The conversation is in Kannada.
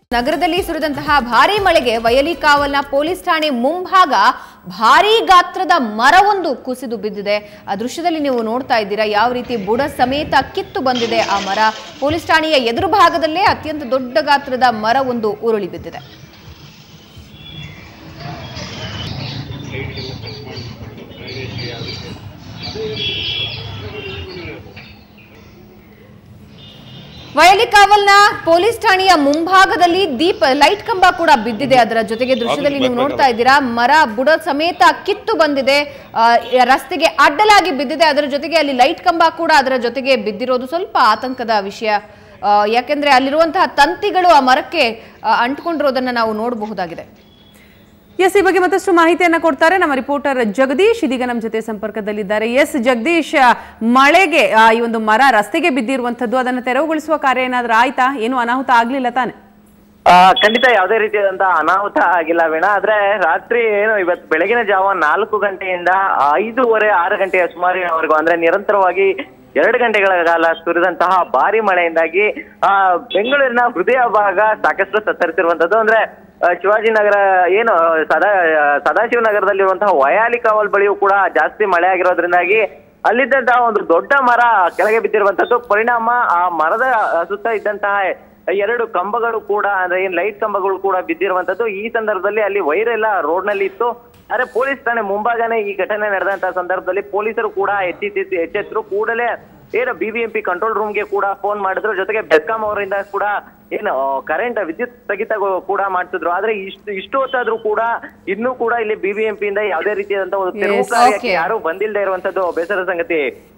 ನಗರದಲ್ಲಿ ಸುರಿದಂತಹ ಭಾರೀ ಮಳೆಗೆ ವಯಲಿ ಕಾವಲ್ನ ಪೊಲೀಸ್ ಠಾಣೆ ಮುಂಭಾಗ ಭಾರೀ ಗಾತ್ರದ ಮರವೊಂದು ಕುಸಿದು ಬಿದ್ದಿದೆ ಆ ದೃಶ್ಯದಲ್ಲಿ ನೀವು ನೋಡ್ತಾ ಇದ್ದೀರಾ ಯಾವ ರೀತಿ ಬುಡ ಸಮೇತ ಕಿತ್ತು ಬಂದಿದೆ ಆ ಮರ ಪೊಲೀಸ್ ಠಾಣೆಯ ಎದುರು ಭಾಗದಲ್ಲೇ ಅತ್ಯಂತ ದೊಡ್ಡ ಗಾತ್ರದ ಮರವೊಂದು ಉರುಳಿ ಬಿದ್ದಿದೆ ವಯಲಿ ಕಾವಲ್ನ ಪೊಲೀಸ್ ಠಾಣೆಯ ಮುಂಭಾಗದಲ್ಲಿ ದೀಪ ಲೈಟ್ ಕಂಬ ಕೂಡ ಬಿದ್ದಿದೆ ಅದರ ಜೊತೆಗೆ ದೃಶ್ಯದಲ್ಲಿ ನೀವು ನೋಡ್ತಾ ಇದ್ದೀರಾ ಮರ ಬುಡ ಸಮೇತ ಕಿತ್ತು ಬಂದಿದೆ ಆ, ರಸ್ತೆಗೆ ಅಡ್ಡಲಾಗಿ ಬಿದ್ದಿದೆ ಅದರ ಜೊತೆಗೆ ಅಲ್ಲಿ ಲೈಟ್ ಕಂಬ ಕೂಡ ಅದರ ಜೊತೆಗೆ ಬಿದ್ದಿರೋದು ಸ್ವಲ್ಪ ಆತಂಕದ ವಿಷಯ ಆ, ಯಾಕೆಂದ್ರೆ ಅಲ್ಲಿರುವಂತಹ ತಂತಿಗಳು ಆ ಮರಕ್ಕೆ ಆ, ಅಂಟ್ಕೊಂಡಿರೋದನ್ನ ನಾವು ನೋಡಬಹುದಾಗಿದೆ ಎಸ್ ಈ ಬಗ್ಗೆ ಮತ್ತಷ್ಟು ಮಾಹಿತಿಯನ್ನ ಕೊಡ್ತಾರೆ ನಮ್ಮ ರಿಪೋರ್ಟರ್ ಜಗದೀಶ್ ಇದೀಗ ನಮ್ಮ ಜೊತೆ ಸಂಪರ್ಕದಲ್ಲಿದ್ದಾರೆ ಎಸ್ ಜಗದೀಶ್ ಆ, ಮಳೆಗೆ ಆ, ಈ ಒಂದು ಮರ ರಸ್ತೆಗೆ ಬಿದ್ದಿರುವಂತದ್ದು ಅದನ್ನು ತೆರವುಗೊಳಿಸುವ ಕಾರ್ಯ ಏನಾದ್ರೂ ಆಯ್ತಾ ಏನು ಅನಾಹುತ ಆಗ್ಲಿಲ್ಲ ತಾನೆ ಆ, ಖಂಡಿತ ಯಾವುದೇ ರೀತಿಯಾದಂತ ಅನಾಹುತ ಆಗಿಲ್ಲ ವೀಣಾ ಆದ್ರೆ ರಾತ್ರಿ ಏನು ಇವತ್ತು ಬೆಳಗಿನ ಜಾವ ನಾಲ್ಕು ಗಂಟೆಯಿಂದ ಐದೂವರೆ ಆರು ಗಂಟೆಯ ಸುಮಾರಿನವರೆಗೂ ಅಂದ್ರೆ ನಿರಂತರವಾಗಿ ಎರಡು ಗಂಟೆಗಳ ಕಾಲ ಸುರಿದಂತಹ ಭಾರಿ ಮಳೆಯಿಂದಾಗಿ ಆ ಬೆಂಗಳೂರಿನ ಹೃದಯ ಭಾಗ ಸಾಕಷ್ಟು ತತ್ತರಿಸಿರುವಂತದ್ದು ಅಂದ್ರೆ ಆ, ಶಿವಾಜಿನಗರ ಏನು ಸದಾ ಸದಾಶಿವನಗರದಲ್ಲಿರುವಂತಹ ವಯಾಲಿ ಕಾವಲ್ ಬಳಿಯೂ ಕೂಡ ಜಾಸ್ತಿ ಮಳೆ ಆಗಿರೋದ್ರಿಂದಾಗಿ ಅಲ್ಲಿದ್ದಂತಹ ಒಂದು ದೊಡ್ಡ ಮರ ಕೆಳಗೆ ಬಿದ್ದಿರುವಂತದ್ದು ಪರಿಣಾಮ ಆ ಮರದ ಸುತ್ತ ಇದ್ದಂತಹ ಎರಡು ಕಂಬಗಳು ಕೂಡ ಅಂದ್ರೆ ಏನ್ ಲೈಟ್ ಕಂಬಗಳು ಕೂಡ ಬಿದ್ದಿರುವಂತದ್ದು ಈ ಸಂದರ್ಭದಲ್ಲಿ ಅಲ್ಲಿ ವೈರ್ ಎಲ್ಲ ರೋಡ್ ನಲ್ಲಿ ಇತ್ತು ಆದ್ರೆ ಪೊಲೀಸ್ ಠಾಣೆ ಮುಂಭಾಗನೇ ಈ ಘಟನೆ ನಡೆದಂತಹ ಸಂದರ್ಭದಲ್ಲಿ ಪೊಲೀಸರು ಕೂಡ ಎಚ್ಚೆತ್ತಿ ಎಚ್ಚೆತ್ತರು ಕೂಡಲೇ ಏನು ಬಿಬಿಎಂಪಿ ಕಂಟ್ರೋಲ್ ರೂಮ್ಗೆ ಕೂಡ ಫೋನ್ ಮಾಡಿದ್ರು ಜೊತೆಗೆ ಬೆಸ್ಕಾಂ ಅವರಿಂದ ಕೂಡ ಏನು ಕರೆಂಟ್ ವಿದ್ಯುತ್ ಸ್ಥಗಿತ ಕೂಡ ಮಾಡ್ತಿದ್ರು ಆದ್ರೆ ಇಷ್ಟು ಇಷ್ಟು ಹೊತ್ತಾದ್ರೂ ಕೂಡ ಇನ್ನೂ ಕೂಡ ಇಲ್ಲಿ ಬಿಬಿಎಂಪಿ ಇಂದ ಯಾವುದೇ ರೀತಿಯಾದಂತಹ ಒಂದು ತೆರವು Yes, ಕಾರ್ಯಕ್ಕೆ okay. ಯಾರು ಬಂದಿಲ್ಲದೆ ಇರುವಂತದ್ದು ಬೇಸರದ ಸಂಗತಿ